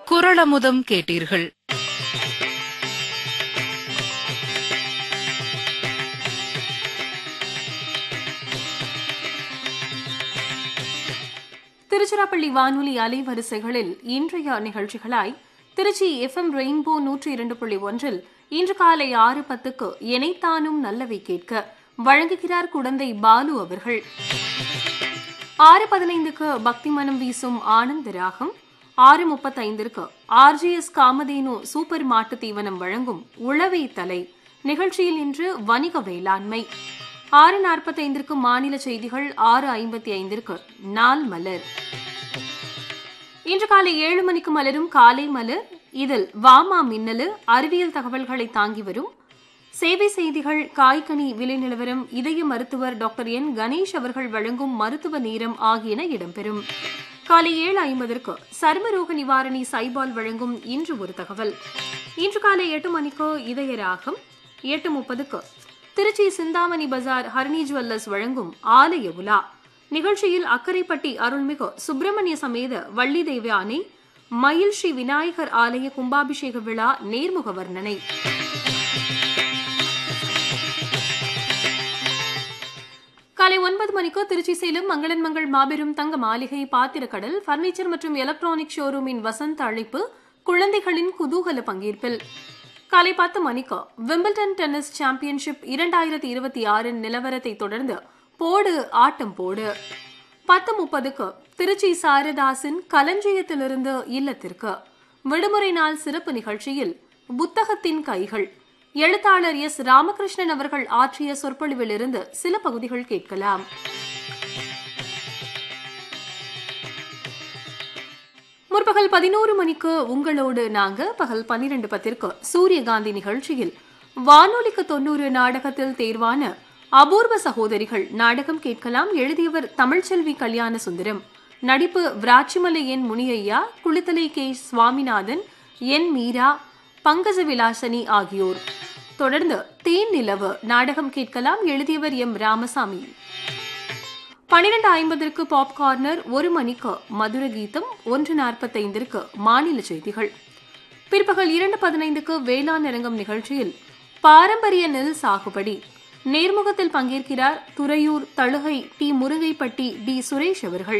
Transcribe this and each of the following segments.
குரளமுதம் கேட்டீர்கள் திருச்சிராப்பள்ளி வானொலி அலைவரிசைகளில் இன்றைய நிகழ்ச்சிகளாய் திருச்சி எஃப்எம் ரெயின்போ நூற்றி இரண்டு புள்ளி ஒன்றில் இன்று காலை ஆறு பத்துக்கு எனைத்தானும் நல்லவை கேட்க வழங்குகிறார் குடந்தை பாலு அவர்கள் ஆறு பதினைந்துக்கு பக்தி மனம் வீசும் ஆனந்த ராகம் ஆறு முப்பத்தைந்திற்கு ஆர்ஜிஎஸ் காமதேனு சூப்பர் மாட்டு தீவனம் வழங்கும் உளவை தலை நிகழ்ச்சியில் இன்று வணிக வேளாண்மை ஆறு நாற்பத்தைந்திற்கு மாநில செய்திகள் ஆறு ஐம்பத்தி ஐந்திற்கு நாள் மலர் இன்று காலை ஏழு மணிக்கு மலரும் காலை மலர் இதில் வாமா மின்னலு அறிவியல் தகவல்களை தாங்கி வரும் சேவை செய்திகள் காய்கனி விலை நிலவரம் இதய மருத்துவர் டாக்டர் என் கணேஷ் அவர்கள் வழங்கும் மருத்துவ நேரம் ஆகியன இடம்பெறும் காலை ஏழு ஐம்பதற்கு சர்மரோக நிவாரணி சைபால் வழங்கும் இன்று ஒரு தகவல் இன்று காலை எட்டு மணிக்கு இதய ராகம் எட்டு முப்பதுக்கு திருச்சி சிந்தாமணி பஜார் ஹரணி ஜுவல்லர்ஸ் வழங்கும் ஆலய உலா நிகழ்ச்சியில் அக்கரைப்பட்டி அருள்மிகு சுப்பிரமணிய சமேத வள்ளி தேவயானை மயில் ஸ்ரீ விநாயகர் ஆலய கும்பாபிஷேக விழா நேர்முக வர்ணனை காலை ஒன்பது மணிக்கு திருச்சி சேலம் மங்களன் மங்கள் மாபெரும் தங்க மாளிகை பாத்திரக்கடல் பர்னிச்சர் மற்றும் எலக்ட்ரானிக் ஷோரூமின் வசந்த அழைப்பு குழந்தைகளின் குதூகல பங்கேற்பில் காலை பத்து மணிக்கு விம்பிள்டன் டென்னிஸ் சாம்பியன்ஷிப் இரண்டாயிரத்தி இருபத்தி ஆறின் நிலவரத்தை தொடர்ந்து போடு ஆட்டம் போடு பத்து முப்பதுக்கு திருச்சி சாரதாசின் களஞ்சியத்திலிருந்து இல்லத்திற்கு விடுமுறை நாள் சிறப்பு நிகழ்ச்சியில் புத்தகத்தின் கைகள் எழுத்தாளர் எஸ் ராமகிருஷ்ணன் அவர்கள் ஆற்றிய சொற்பொழிவிலிருந்து சில பகுதிகள் கேட்கலாம் முற்பகல் பதினோரு மணிக்கு உங்களோடு நாங்க பகல் பன்னிரண்டு பத்திற்கு சூரியகாந்தி நிகழ்ச்சியில் வானொலிக்கு தொன்னூறு நாடகத்தில் தேர்வான அபூர்வ சகோதரிகள் நாடகம் கேட்கலாம் எழுதியவர் தமிழ்ச்செல்வி கல்யாண சுந்தரம் நடிப்பு Virachimalai N Muniyaiya Kulithalai K Swaminathan N Meera Pankaja Vilasini ஆகியோர் தொடர்ந்து தேன் நிலவு நாடகம் கேட்கலாம் எழுதியவர் எம் ராமசாமி பனிரெண்டு ஐம்பதற்கு பாப் கார்னர் ஒரு மணிக்கு மதுர கீதம் ஒன்று நாற்பத்தைந்திற்கு மாநில செய்திகள் பிற்பகல் இரண்டு பதினைந்துக்கு வேளாண் அரங்கம் நிகழ்ச்சியில் பாரம்பரிய நெல் சாகுபடி நேர்முகத்தில் பங்கேற்கிறார் துறையூர் தழுகை டி முருகைப்பட்டி டி சுரேஷ் அவர்கள்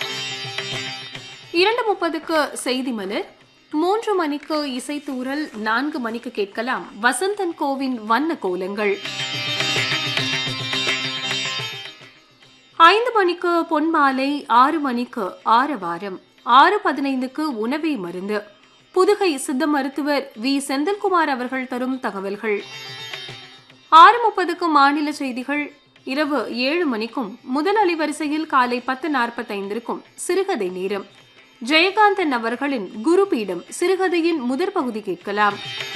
இரண்டு முப்பதுக்கு செய்தி மலர் மூன்று மணிக்கு இசைத்தூரல் நான்கு மணிக்கு கேட்கலாம் வசந்தன் கோவின் வண்ண கோலங்கள் ஐந்து மணிக்கு பொன்மாலை ஆறு மணிக்கு ஆரவாரம் ஆறு பதினைந்துக்கு உணவே மருந்து புதுகை சித்த மருத்துவர் வி செந்தில்குமார் அவர்கள் தரும் தகவல்கள் ஆறு முப்பதுக்கு மாநில செய்திகள் இரவு ஏழு மணிக்கும் முதல் அலைவரிசையில் காலை பத்து நாற்பத்தைந்திற்கும் சிறுகதை நேரம் ஜெயகாந்தன் அவர்களின் குருபீடம் சிறுகதையின் முதற் பகுதி கேட்கலாம்